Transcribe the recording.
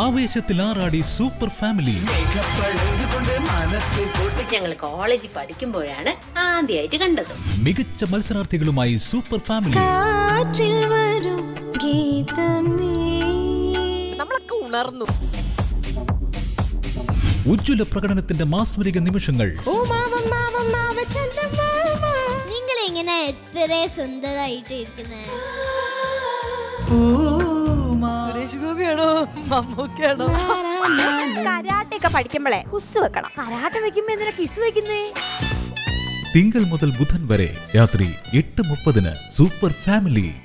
ആവേശത്തിൽ ആറാടി super family ഞങ്ങൾ കോളേജിൽ പഠിക്കുമ്പോഴാണ് ആദ്യമായിട്ട് കണ്ടത് മികച്ച മത്സരാർത്ഥികളുമായി സൂപ്പർ ഫാമിലി കാറ്റിൽ വരും ഗീതമേ നമ്മളൊക്കെ ഉണർന്നു ഉജ്ജ്വല പ്രകടനത്തിന്റെ മാസ്മരിക നിമിഷങ്ങൾ ഓ മാവ മാവ മാവ ചന്ദമാമ നിങ്ങൾ ഇങ്ങനെ എത്ര സുന്ദരായിട്ട് ഇരിക്കുന്നത് സുരേഷ് ഗോപിയാണോ മമ്മൂക്കാണോ കരാട്ടെ ഒക്കെ പഠിക്കുമ്പോഴേ കുസ് വെക്കണം കരാട്ടെ വെക്കുമ്പോ എന്തിനാ കിസ് വെക്കുന്നേ തിങ്കൾ മുതൽ ബുധൻ വരെ രാത്രി എട്ട് മുപ്പതിന് സൂപ്പർ ഫാമിലി